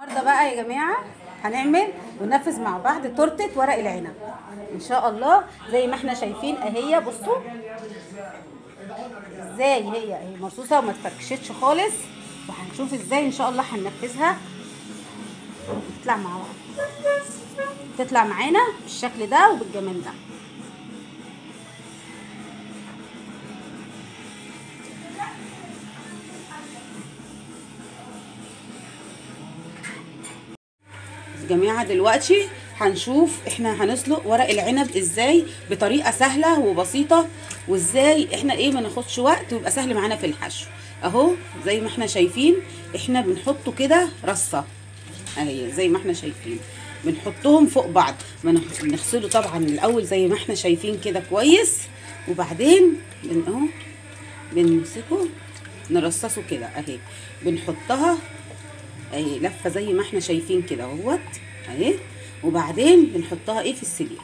النهارده بقى يا جماعه هنعمل وننفذ مع بعض تورته ورق العنب ان شاء الله زي ما احنا شايفين اهي بصوا ازاي هي اهي مرصوصه وما اتفركشتش خالص وهنشوف ازاي ان شاء الله هننفذها تطلع مع بعض تطلع معانا بالشكل ده وبالجمال ده جماعة دلوقتي هنشوف احنا هنسلق ورق العنب ازاي بطريقة سهلة وبسيطة وازاي احنا ايه ما ناخدش وقت ويبقى سهل معانا في الحشو اهو زي ما احنا شايفين احنا بنحطه كده رصة اهي زي ما احنا شايفين بنحطهم فوق بعض بنغسله طبعا الاول زي ما احنا شايفين كده كويس وبعدين بن اهو بنمسكه نرصصه كده اهي بنحطها اهي لفه زي ما احنا شايفين كده اهوت اهي وبعدين بنحطها ايه في السليق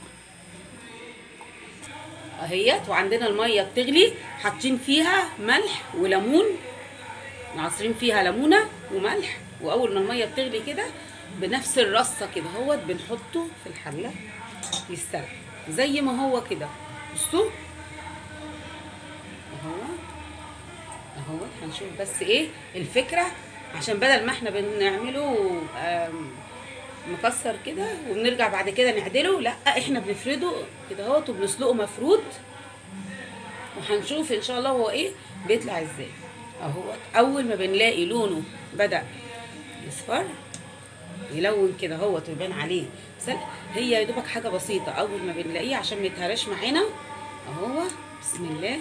اهيت وعندنا الميه بتغلي حاطين فيها ملح وليمون عصرين فيها ليمونه وملح واول ما الميه بتغلي كده بنفس الرصه كده اهوت بنحطه في الحله يستوي زي ما هو كده بصوا اهو اهو هنشوف بس ايه الفكره عشان بدل ما احنا بنعمله مكسر كده وبنرجع بعد كده نعدله لا احنا بنفرده كده اهوت وبنسلقه مفرود وهنشوف ان شاء الله هو ايه بيطلع ازاي اهوت اول ما بنلاقي لونه بدا يصفر يلون كده اهوت ويبان عليه سلق هي يا دوبك حاجه بسيطه اول ما بنلاقيه عشان ما يتهرش معانا اهو بسم الله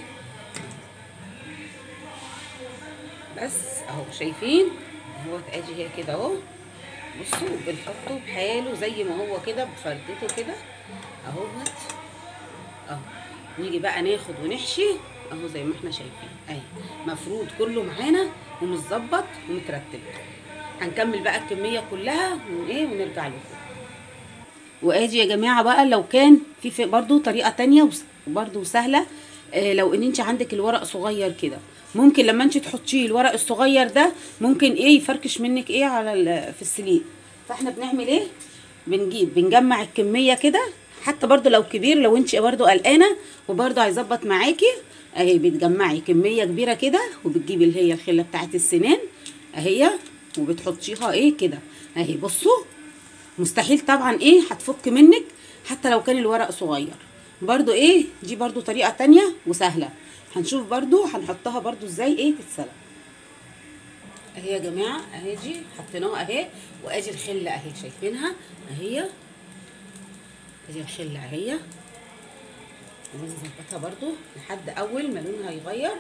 بس اهو شايفين اهو ادي هي كده اهو بصوا بنحطه بحاله زي ما هو كده بفردته كده اهوت اهو نيجي بقى ناخد ونحشي اهو زي ما احنا شايفين اهي مفروض كله معانا ومتظبط ومترتب هنكمل بقى الكميه كلها وايه ونرجع لكم وادي يا جماعه بقى لو كان في, في برضو طريقه تانية وبرضو سهله آه لو ان انت عندك الورق صغير كده ممكن لما انت تحطيه الورق الصغير ده ممكن ايه يفركش منك ايه على في السليق فاحنا بنعمل ايه بنجيب بنجمع الكميه كده حتى برضو لو كبير لو انت برضو قلقانه وبرضو هيظبط معاكي اهي بتجمعي كميه كبيره كده وبتجيبي اللي هي الخله بتاعت السنان اهي وبتحطيها ايه كده اهي بصوا مستحيل طبعا ايه هتفك منك حتى لو كان الورق صغير برضو ايه دي برضو طريقه تانية وسهله هنشوف برضو هنحطها برضو ازاي ايه تتسلق اهي يا جماعه اهي دي حطيناها اهي وادي الخله اهي شايفينها اهي ادي الخله اهي ونظبطها برضو لحد اول ما لونها يغير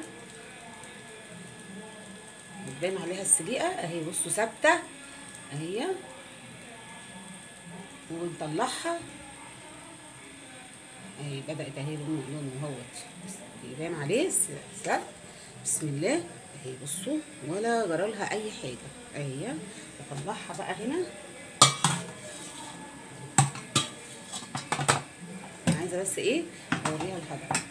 بتبان عليها السليقه اهي بصوا ثابته اهي وبنطلعها اهي بدات اهي لونه لونه اهوت يبان عليه سلق بسم الله اهي بصوا ولا جرالها اي حاجه اهي بطلعها بقى هنا عايزه بس ايه اوريها لحضرتك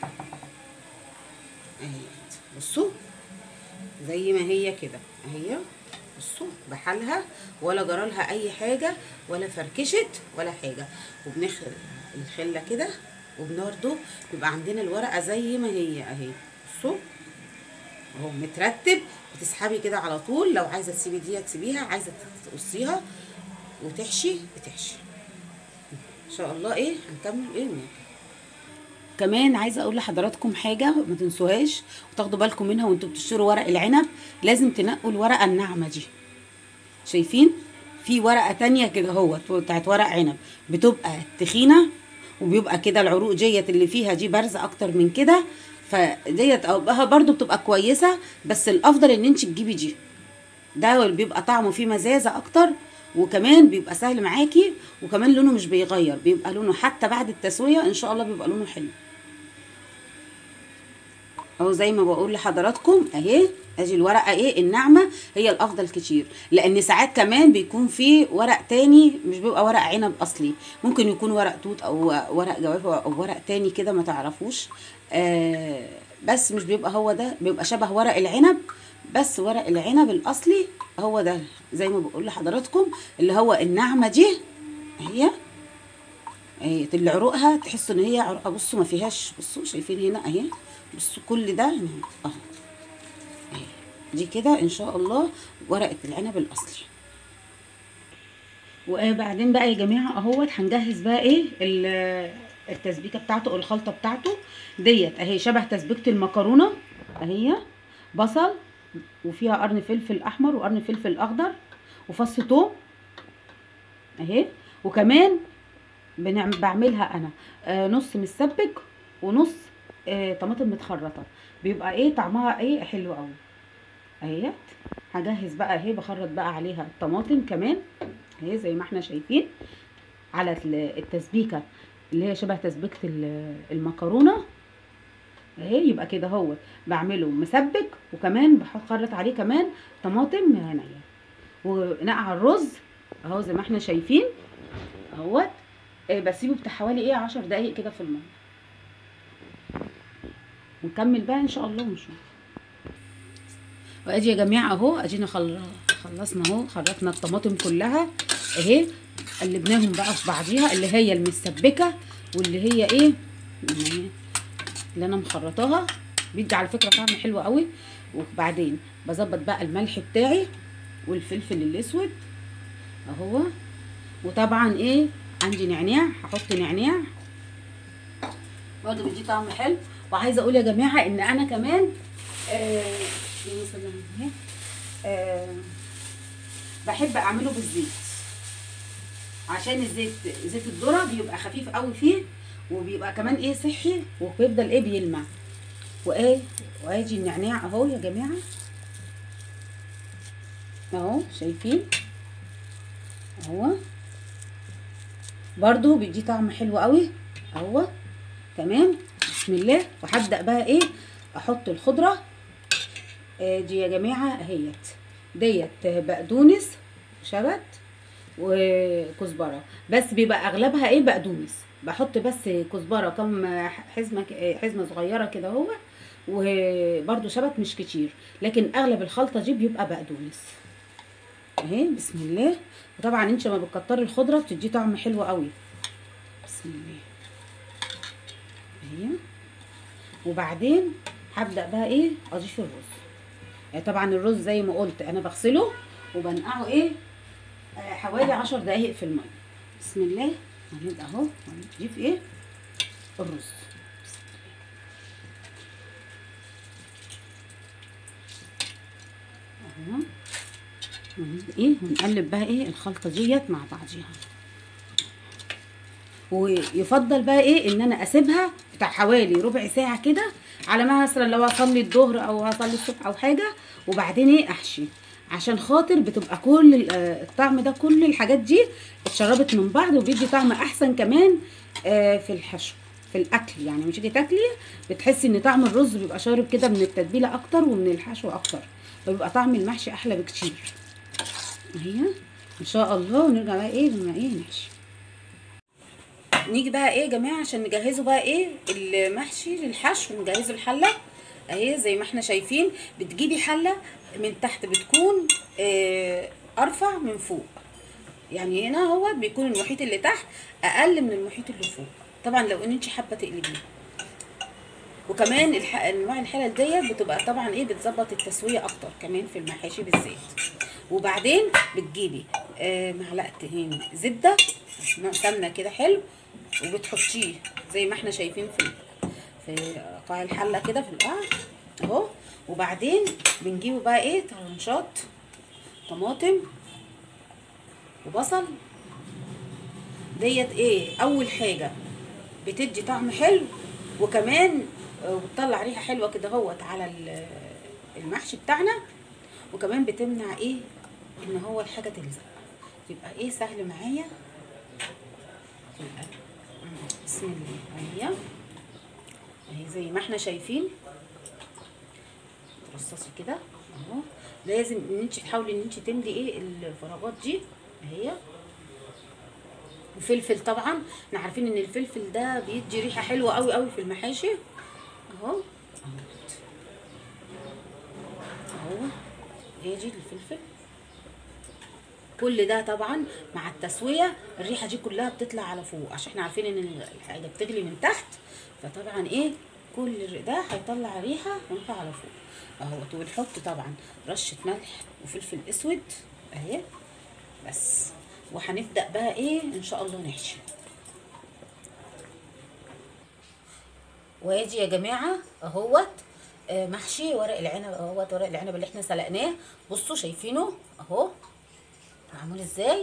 اهي بصوا زي ما هي كده اهي بصوا بحالها ولا جرالها اي حاجه ولا فركشت ولا حاجه وبنخرج الخله كده وبنرده بيبقى عندنا الورقه زي ما هي اهي بصوا اهو مترتب بتسحبي كده على طول لو عايزه تسيبي دي تسيبيها عايزه تقصيها وتحشي بتحشي ان شاء الله ايه هنكمل ايه وناكل كمان عايزه اقول لحضراتكم حاجه ما تنسوهاش وتاخدوا بالكم منها وانتوا بتشتروا ورق العنب لازم تنقوا الورقه الناعمه دي شايفين في ورقه تانية كده اهوت بتاعت ورق عنب بتبقى تخينه وبيبقى كده العروق ديت اللي فيها دي بارزه اكتر من كده فديت برضو بتبقى كويسه بس الافضل ان انت تجيبي دي ده بيبقى طعمه فيه مزازه اكتر وكمان بيبقى سهل معاكي وكمان لونه مش بيغير بيبقى لونه حتى بعد التسويه ان شاء الله بيبقى لونه حلو اهو زي ما بقول لحضراتكم اهي ادي الورقه ايه الناعمه هي الافضل كتير لان ساعات كمان بيكون في ورق تاني مش بيبقى ورق عنب اصلي ممكن يكون ورق توت او ورق جوافه او ورق تاني كده ما تعرفوش آه بس مش بيبقى هو ده بيبقى شبه ورق العنب بس ورق العنب الاصلي هو ده زي ما بقول لحضراتكم اللي هو الناعمه دي اهي اهي اللي عروقها تحسوا ان هي عروقها بصوا ما فيهاش بصوا شايفين هنا اهي بصوا كل ده هنا اهو اهي دي كده ان شاء الله ورقه العنب الاصلي وبعدين بقى يا جماعه اهوت هنجهز بقى ايه ال- التسبيكه بتاعته او الخلطه بتاعته ديت اهي شبه تسبيكه المكرونه اهي بصل وفيها قرن فلفل احمر وقرن فلفل اخضر وفص توم اهي وكمان بنعمل بعملها انا آه نص مسبك ونص آه طماطم متخرطه بيبقى ايه طعمها ايه حلو قوي اهيت هجهز بقى اهي بخرط بقى عليها الطماطم كمان اهي زي ما احنا شايفين على ال- التسبيكه اللي هي شبه تسبيكه ال- المكرونه اهي يبقى كده هو بعمله مسبك وكمان بخرط عليه كمان طماطم نيه ونقع الرز اهو زي ما احنا شايفين اهوت إيه بسيبه بتاع حوالي ايه عشر دقايق كده في الميه ونكمل بقى ان شاء الله ونشوف وادي يا جماعه اهو ادينا خل... خلصنا اهو خرطنا الطماطم كلها اهي قلبناهم بقى في بعضيها اللي هي المسبكه واللي هي ايه اللي اللي انا مخرطاها بيدي على فكره طعم حلو قوي وبعدين بظبط بقى الملح بتاعي والفلفل الاسود اهو وطبعا ايه عندي نعناع هحط نعناع برضه بيدي طعم حلو وعايزه اقول يا جماعه ان انا كمان آه اللهم صل على النبي. آه بحب اعمله بالزيت عشان الزيت زيت الذره بيبقى خفيف قوي فيه وبيبقى كمان ايه صحي وبيفضل ايه بيلمع وايه وادي النعناع اهو يا جماعه اهو شايفين اهو برضو بيدي طعم حلو قوي اهو تمام بسم الله وهبدا بقى ايه احط الخضره آه دي يا جماعه اهيت ديت بقدونس شبت وكزبره بس بيبقى اغلبها ايه بقدونس بحط بس كزبره كم حزمه حزمه صغيره كده اهو وبرده شبت مش كتير لكن اغلب الخلطه دي بيبقى بقدونس اهي بسم الله وطبعا انت لما بتكتري الخضره بتدي طعم حلو قوي بسم الله اهي وبعدين هبدا بقى ايه اضيف الرز يعني طبعا الرز زي ما قلت انا بغسله وبنقعه ايه آه حوالي عشر دقايق في الميه بسم الله هنبدا اهو هنضيف ايه الرز اهو ايه ونقلب بقى ايه الخلطه ديت مع بعضيها ويفضل بقى ايه ان انا اسيبها بتاع حوالي ربع ساعه كده على ما مثلا لو هصلي الظهر او هصلي الصبح او حاجه وبعدين ايه احشي عشان خاطر بتبقى كل الطعم ده كل الحاجات دي اتشربت من بعض وبيدي طعم احسن كمان في الحشو في الاكل يعني مش تيجي تاكلي بتحسي ان طعم الرز بيبقى شارب كده من التتبيله اكتر ومن الحشو اكتر فبيبقى طعم المحشي احلى بكتير اهي ان شاء الله ونرجع بقى ايه لما ايه نحشي نيجي بقى ايه يا جماعه عشان نجهزه بقى ايه المحشي للحشو نجهزه الحله اهي زي ما احنا شايفين بتجيبي حله من تحت بتكون اه ارفع من فوق يعني هنا هو بيكون المحيط اللي تحت اقل من المحيط اللي فوق طبعا لو ان انت حابه تقلبيه وكمان الح... انواع الحلل ديت بتبقى طبعا ايه بتظبط التسويه اكتر كمان في المحاشي بالزيت وبعدين بتجيبي آه معلقتين زبده نوع سمنه كده حلو وبتحطيه زي ما احنا شايفين في في قاع الحله كده في القاع اهو وبعدين بنجيبه بقى ايه طرنشات طماطم وبصل ديت ايه اول حاجه بتدي طعم حلو وكمان وبتطلع ريحه حلوه كده اهوت على المحشي بتاعنا وكمان بتمنع ايه ان هو الحاجه تلزق يبقى ايه سهل معايا بسم الله اهي اهي زي ما احنا شايفين ترصصي كده اهو لازم ان انت تحاولي ان انت تملي ايه الفراغات دي اهي وفلفل طبعا احنا عارفين ان الفلفل ده بيدي ريحه حلوه قوي قوي في المحاشي اهو اهو يجي الفلفل كل ده طبعا مع التسويه الريحه دي كلها بتطلع على فوق عشان احنا عارفين ان الحاجه بتغلي من تحت فطبعا ايه كل ده هيطلع ريحه ونطلع على فوق اهو وبنحط طبعا رشه ملح وفلفل اسود اهي بس وهنبدا بقى ايه ان شاء الله نحشي وادي يا جماعه اهوت آه، محشي ورق العنب اهوت ورق العنب اللي احنا سلقناه بصوا شايفينه اهو معمول ازاي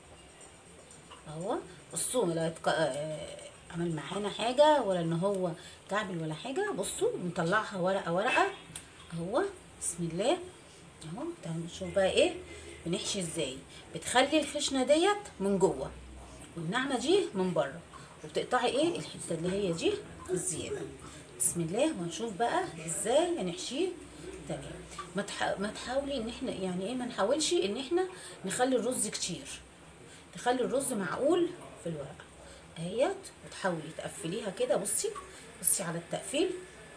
اهو بصوا لا يتق... آه، عمل معانا حاجه ولا ان هو كعبل ولا حاجه بصوا نطلعها ورقه ورقه اهو بسم الله اهو تعالوا نشوف بقى ايه بنحشي ازاي بتخلي الخشنه ديت من جوه والنعمه دي من بره وبتقطعي ايه الحته اللي هي دي الزياده بسم الله وهنشوف بقى ازاي هنحشيه تمام ما تح... ما تحاولي ان احنا يعني ايه ما نحاولش ان احنا نخلي الرز كتير تخلي الرز معقول في الورقه اهيت وتحاولي تقفليها كده بصي بصي على التقفيل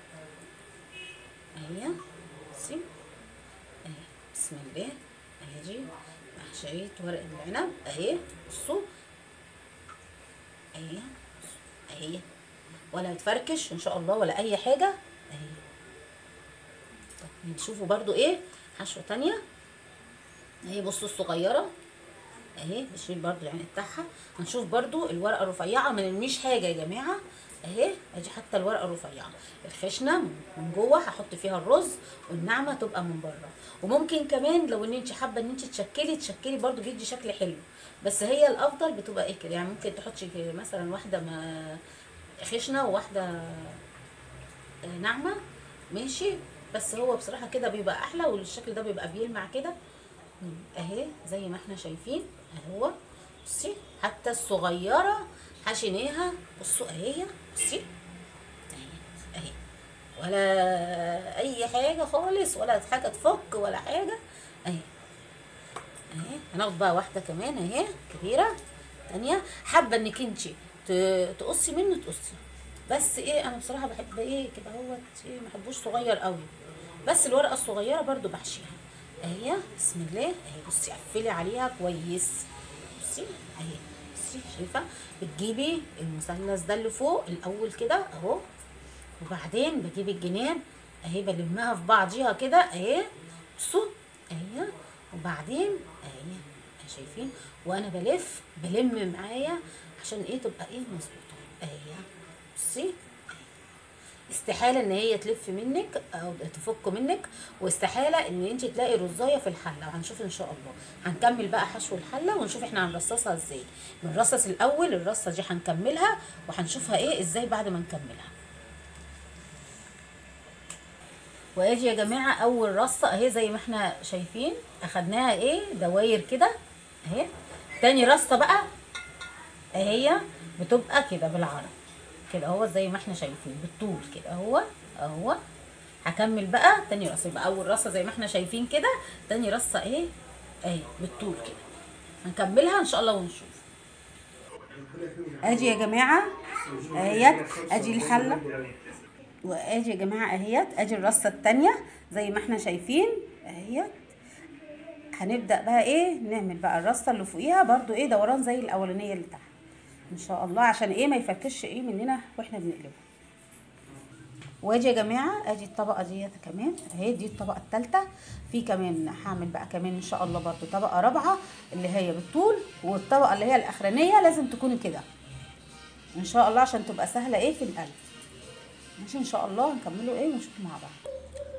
اهي بصي اهي بسم الله اهي دي محشية ورق العنب اهي بصوا اهي اهي ولا تفركش ان شاء الله ولا اي حاجه اهي طب نشوفوا برضو ايه حشوه تانية اهي بصوا الصغيره اهي بشيل برضو العين بتاعها هنشوف برضو الورقه الرفيعه ما نرميش حاجه يا جماعه اهي ادي حتى الورقه الرفيعه الخشنه من جوه هحط فيها الرز والناعمه تبقى من بره وممكن كمان لو ان انت حابه ان انت تشكلي تشكلي برضو بيدي شكل حلو بس هي الافضل بتبقى ايه كده يعني ممكن تحطي في مثلا واحده ما خشنه وواحده آه، ناعمه ماشي بس هو بصراحه كده بيبقى احلى والشكل ده بيبقى بيلمع كده مم. اهي زي ما احنا شايفين اهو بصي حتى الصغيره حشيناها بصوا اهي بصي اهي اهي ولا اي حاجه خالص ولا حاجه تفك ولا حاجه اهي اهي هناخد بقى واحده كمان اهي كبيره تانية حابه انك انت تقصي منه تقصي بس ايه انا بصراحه بحب ايه كده اهوت ايه ما بحبوش صغير قوي بس الورقه الصغيره برضو بحشيها اهي بسم الله اهي بصي قفلي عليها كويس بصي اهي بصي شايفه بتجيبي المثلث ده اللي فوق الاول كده اهو وبعدين بجيب الجنان اهي بلمها في بعضيها كده اهي بصوا اهي وبعدين اهي اهي شايفين وانا بلف بلم معايا عشان ايه تبقى ايه مظبوطه اهي بصي استحالة ان هي تلف منك او تفك منك واستحالة ان انت تلاقي رزاية في الحلة وهنشوف ان شاء الله هنكمل بقى حشو الحلة ونشوف احنا هنرصصها ازاي بنرصص الاول الرصة دي هنكملها وهنشوفها ايه ازاي بعد ما نكملها وادي يا جماعة اول رصة اهي زي ما احنا شايفين اخدناها ايه دواير كده اهي تاني رصة بقى اهي بتبقى كده بالعرض كده اهو زي ما احنا شايفين بالطول كده اهو اهو هكمل بقى تاني رصه يبقى اول رصه زي ما احنا شايفين كده تاني رصه ايه اهي بالطول كده هنكملها ان شاء الله ونشوف ادي يا جماعه اهيت ادي الحله وادي يا جماعه اهيت ادي الرصه التانية زي ما احنا شايفين اهيت هنبدا بقى ايه نعمل بقى الرصه اللي فوقيها برضو ايه دوران زي الاولانيه اللي تحت ان شاء الله عشان ايه ما يفكش ايه مننا واحنا بنقلبه وادي يا جماعه ادي الطبقه ديت كمان اهي دي الطبقه الثالثه في كمان هعمل بقى كمان ان شاء الله برضو طبقه رابعه اللي هي بالطول والطبقه اللي هي الاخرانيه لازم تكون كده ان شاء الله عشان تبقى سهله ايه في القلب ماشي ان شاء الله هنكمله ايه ونشوف مع بعض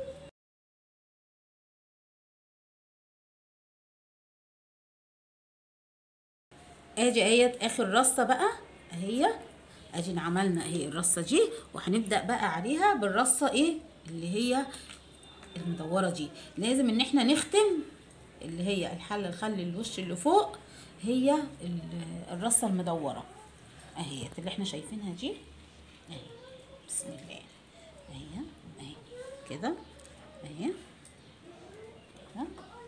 ادي اهيت اخر رصه بقى اهي ادي عملنا اهي الرصه دي وهنبدا بقى عليها بالرصه ايه اللي هي المدوره دي لازم ان احنا نختم اللي هي الحله الخل الوش اللي فوق هي ال- الرصه المدوره اهي اللي احنا شايفينها دي اهي بسم الله اهي اهي كده اهي كده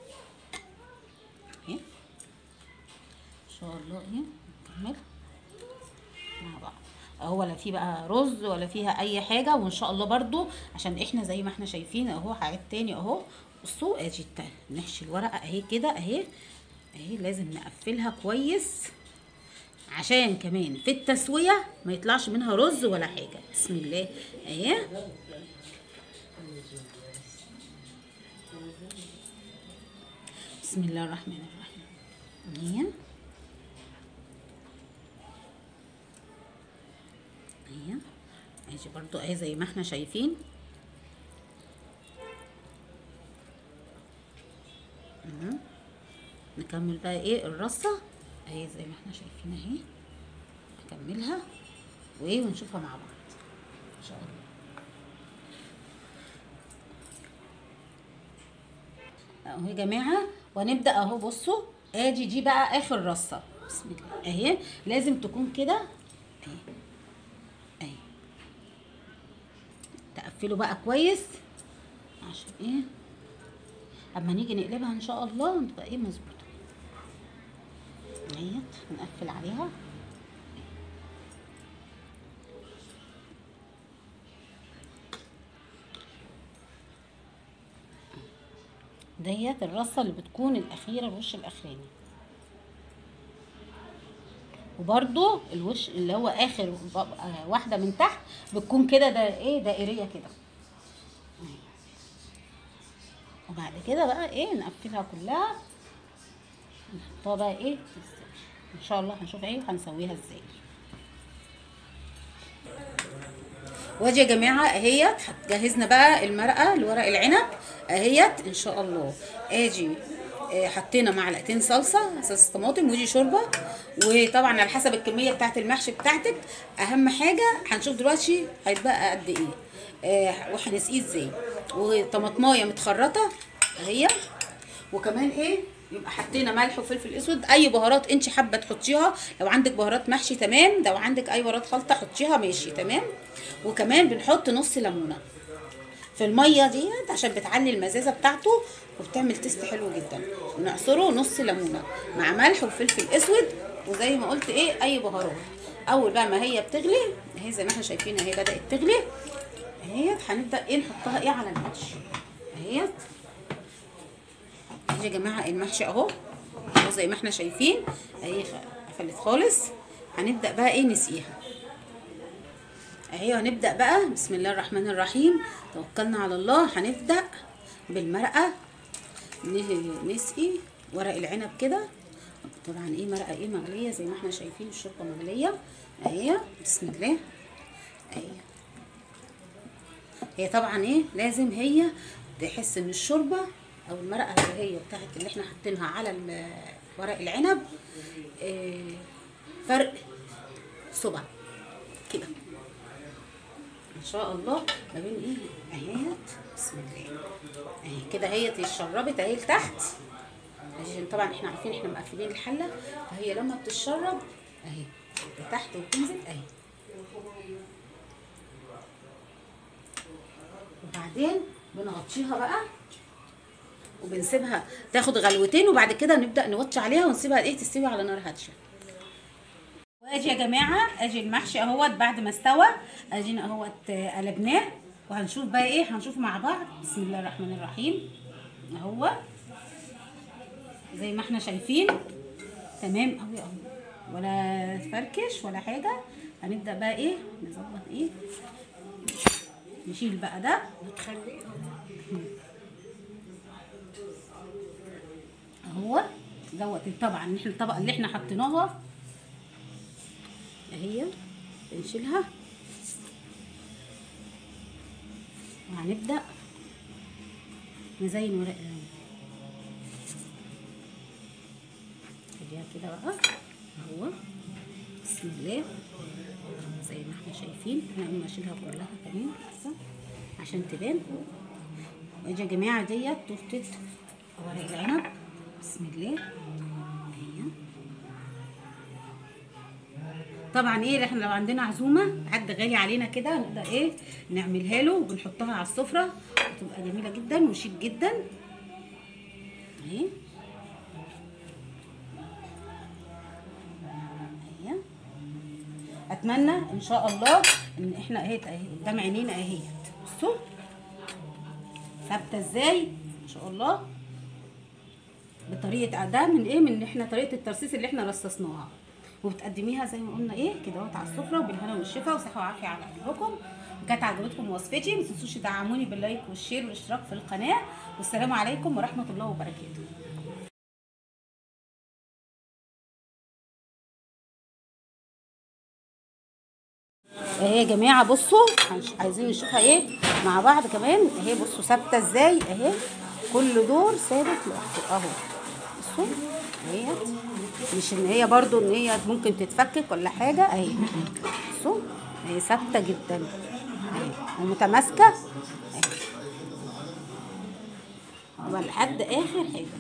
اهي ان شاء الله ايه نكمل مع بعض اهو ولا في بقى رز ولا فيها اي حاجه وان شاء الله برضو عشان احنا زي ما احنا شايفين اهو هعيد تاني اهو بصوا ادي الت- نحشي الورقه اهي كده اهي اهي لازم نقفلها كويس عشان كمان في التسويه ما يطلعش منها رز ولا حاجه بسم الله اهي بسم الله الرحمن الرحيم اهي اهي ادي برضو اهي زي ما احنا شايفين مهم. نكمل بقى ايه الرصه اهي زي ما احنا شايفين اهي نكملها وايه ونشوفها مع بعض ان شاء الله اهو يا جماعه وهنبدا اهو بصوا ادي دي بقى اخر رصه بسم الله اهي لازم تكون كده اهي اهي تقفلوا بقى كويس عشان ايه اما نيجي نقلبها ان شاء الله تبقى ايه مظبوطه اهيت نقفل عليها ديت الرصه اللي بتكون الاخيره الوش الاخراني وبرده الوش اللي هو اخر ب- آه، واحده من تحت بتكون كده ده ايه دائريه كده وبعد كده بقى ايه نقفلها كلها نحطها بقى ايه ان شاء الله هنشوف ايه هنسويها ازاي وادي يا جماعه اهيت هتجهزنا بقى المرقه لورق العنب اهيت ان شاء الله ادي آه، حطينا معلقتين صلصه صلصه طماطم ودي شوربه وطبعا على حسب الكميه بتاعه المحشي بتاعتك اهم حاجه هنشوف دلوقتي هيتبقى قد ايه آه، وهنسقيه ازاي وطماطمايه متخرطه اهي وكمان ايه يبقى حطينا ملح وفلفل اسود اي بهارات انت حابه تحطيها لو عندك بهارات محشي تمام لو عندك اي بهارات خلطه حطيها ماشي تمام وكمان بنحط نص ليمونه في الميه ديت عشان بتعلي المزازه بتاعته وبتعمل تيست حلو جدا ونعصره نص ليمونه مع ملح وفلفل اسود وزي ما قلت ايه اي بهارات اول بقى ما هي بتغلي اهي زي ما احنا شايفين اهي بدات تغلي اهيت هنبدا ايه نحطها ايه على المحشي اهيت اهي يا جماعه المحشي اهو اهو زي ما احنا شايفين اهي قفلت خالص هنبدا بقى ايه نسقيها اهي هنبدا بقى بسم الله الرحمن الرحيم توكلنا على الله هنبدا بالمرقه نه- نسقي ورق العنب كده طبعا ايه مرقه ايه مغليه زي ما احنا شايفين الشوربه مغليه اهي بسم الله اهي هي طبعا ايه لازم هي تحس ان الشوربه او المرقه اللي هي بتاعت اللي احنا حاطينها على ال- ورق العنب إيه فرق صبع كده ان شاء الله ما بين ايه اهيت بسم الله اهي كده هي اتشربت اهي لتحت عشان طبعا احنا عارفين احنا مقفلين الحله فهي لما بتتشرب اهي لتحت وتنزل اهي وبعدين بنغطيها بقى وبنسيبها تاخد غلوتين وبعد كده نبدا نوطي عليها ونسيبها ايه تستوي على نار هاديه واجي يا جماعه اجي المحشي اهوت بعد ما استوى ادينا اهوت آه، قلبناه وهنشوف بقى ايه هنشوف مع بعض بسم الله الرحمن الرحيم اهو زي ما احنا شايفين تمام قوي قوي ولا فركش ولا حاجه هنبدا بقى ايه نظبط ايه نشيل بقى ده بتخلي اهو دوت طبعا احنا الطبقه اللي احنا حطيناها اهي بنشيلها وهنبدا نزين ورق العنب خليها كده بقى اهو بسم الله زي ما احنا شايفين انا قلنا اشيلها كلها كمان احسن عشان تبان واجي يا جماعه ديت تورته ورق العنب بسم الله اهي طبعا ايه احنا لو عندنا عزومه حد غالي علينا كده نبدا ايه نعملها له وبنحطها على السفره بتبقى جميله جدا وشيك جدا اهي اهي اتمنى ان شاء الله ان احنا اهي اهي قدام عينينا اهيت بصوا ثابته ازاي ما شاء الله بطريقه ده من ايه من احنا طريقه الترصيص اللي احنا رصصناها وبتقدميها زي ما قلنا ايه كده اهوت على السفره وبالهنا والشفا وصحه وعافيه على قلبكم كانت عجبتكم وصفتي ما تنسوش تدعموني باللايك والشير والاشتراك في القناه والسلام عليكم ورحمه الله وبركاته اهي يا جماعه بصوا هنش- عايزين نشوفها ايه مع بعض كمان اهي بصوا ثابته ازاي اهي كل دور ثابت لوحده اهو بصوا اهيت مش ان هي برضو ان هي ممكن تتفكك ولا حاجه اهي بصوا اهي ثابته جدا اهي ومتماسكه اهي هو لحد اخر حاجه